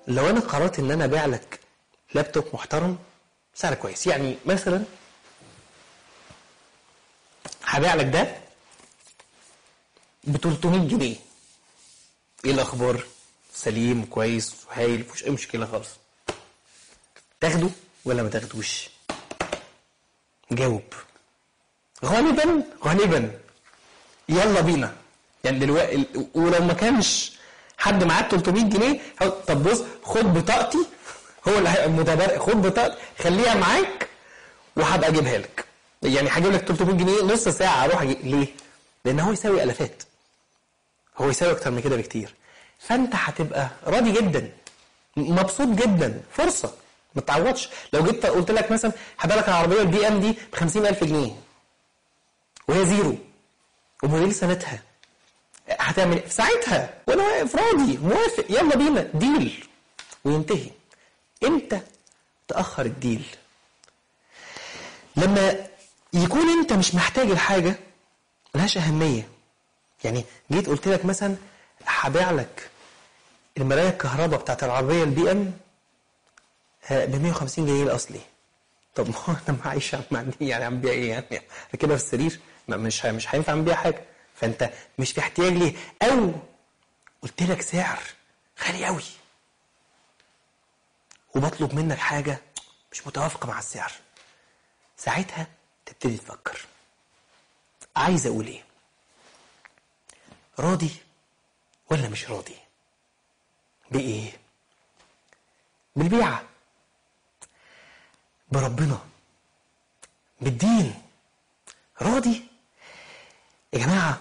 لو انا قررت ان انا ابيع لك لابتوب محترم سعر كويس يعني مثلا هبيع لك ده ب 300 جنيه ايه الاخبار سليم كويس وهايل مفيش اي مشكله خالص تاخده ولا ما تاخدوش جاوب غالبا غالبا يلا بينا يعني دلوقتي ولو ما كانش حد معاه 300 جنيه هو- طب بص خد بطاقتي هو اللي هيبقى المتبرع خد بطاقتي خليها معاك وهبقى اجيبها لك يعني هجيب لك 300 جنيه نص ساعه اروح اجيب ليه؟ لان هو يساوي الافات هو يساوي اكتر من كده بكتير فانت هتبقى راضي جدا مبسوط جدا فرصه ما تعوضش لو جيت قلت لك مثلا هبيع لك العربيه البي ام دي ب 50000 جنيه وهي زيرو وموديل سنتها هتعمل ايه؟ في ساعتها وانا واقف راضي موافق يلا بينا ديل وينتهي امتى تاخر الديل لما يكون انت مش محتاج الحاجه ملهاش اهميه يعني جيت قلت لك مثلا هبيع لك المرايه الكهرباء بتاعت العربيه البي ام ب 150 جنيه الاصلي طب ما هو انا معيش عم عندي يعني عم بيع ايه يعني أنا كده في السرير ما مش مش هينفع اعمل بيها حاجه فانت مش في احتياج ليه او قلت لك سعر غالي قوي وبطلب منك حاجه مش متوافقه مع السعر ساعتها تبتدي تفكر عايز اقول ايه راضي ولا مش راضي بايه بالبيعه بربنا بالدين راضي يا جماعه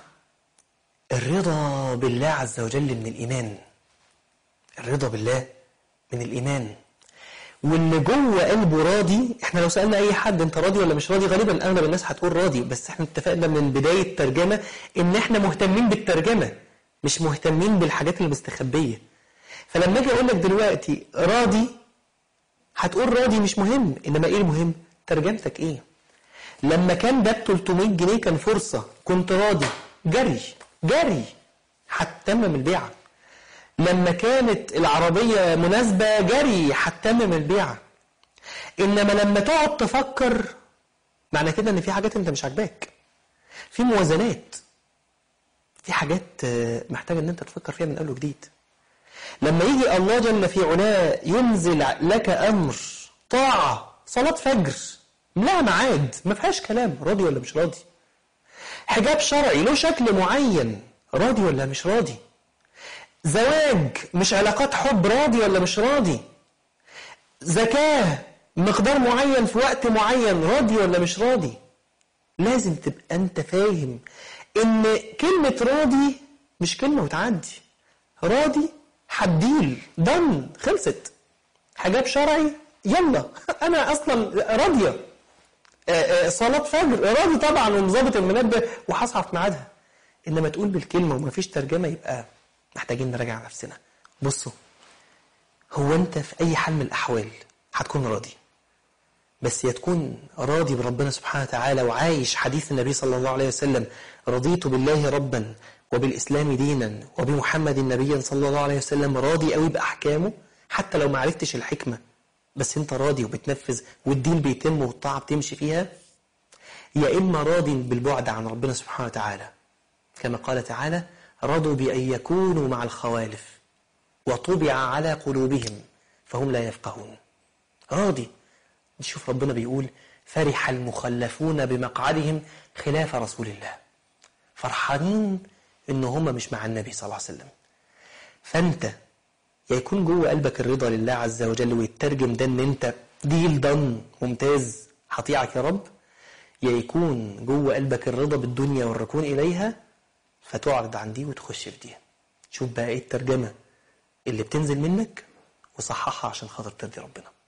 الرضا بالله عز وجل من الايمان الرضا بالله من الايمان واللي جوه قلبه راضي احنا لو سالنا اي حد انت راضي ولا مش راضي غالبا اغلب الناس هتقول راضي بس احنا اتفقنا من بدايه الترجمه ان احنا مهتمين بالترجمه مش مهتمين بالحاجات اللي مستخبيه فلما اجي اقول لك دلوقتي راضي هتقول راضي مش مهم انما ايه المهم ترجمتك ايه لما كان ده ب 300 جنيه كان فرصه كنت راضي جري جري هتتمم البيعه لما كانت العربية مناسبة جري هتتمم البيعة إنما لما تقعد تفكر معنى كده إن في حاجات أنت مش عاجباك في موازنات في حاجات آه، محتاجة إن أنت تفكر فيها من أول وجديد لما يجي الله جل في علاه ينزل لك أمر طاعة صلاة فجر لها ميعاد ما فيهاش كلام راضي ولا مش راضي حجاب شرعي له شكل معين راضي ولا مش راضي زواج مش علاقات حب راضي ولا مش راضي زكاة مقدار معين في وقت معين راضي ولا مش راضي لازم تبقى انت فاهم ان كلمة راضي مش كلمة وتعدي راضي حديل ضن خلصت حجاب شرعي يلا انا اصلا راضية آه، آه، صلاة فجر راضي طبعا ومظبط المنبه وهصحى في ميعادها انما تقول بالكلمة ومفيش ترجمة يبقى محتاجين نراجع نفسنا بصوا هو انت في اي حال من الاحوال هتكون راضي بس يا تكون راضي بربنا سبحانه وتعالى وعايش حديث النبي صلى الله عليه وسلم رضيت بالله ربا وبالاسلام دينا وبمحمد نبيا صلى الله عليه وسلم راضي قوي باحكامه حتى لو ما عرفتش الحكمه بس انت راضي وبتنفذ والدين بيتم والطاعه بتمشي فيها يا اما راضي بالبعد عن ربنا سبحانه وتعالى كما قال تعالى رضوا بأن يكونوا مع الخوالف وطبع على قلوبهم فهم لا يفقهون راضي نشوف ربنا بيقول فرح المخلفون بمقعدهم خلاف رسول الله فرحانين ان هم مش مع النبي صلى الله عليه وسلم فانت يا يكون جوه قلبك الرضا لله عز وجل ويترجم ده ان انت ديل ضن ممتاز هطيعك يا رب يا يكون جوه قلبك الرضا بالدنيا والركون اليها فتعرض عن دي وتخش في دي شوف بقى ايه الترجمه اللي بتنزل منك وصححها عشان خاطر ترضي ربنا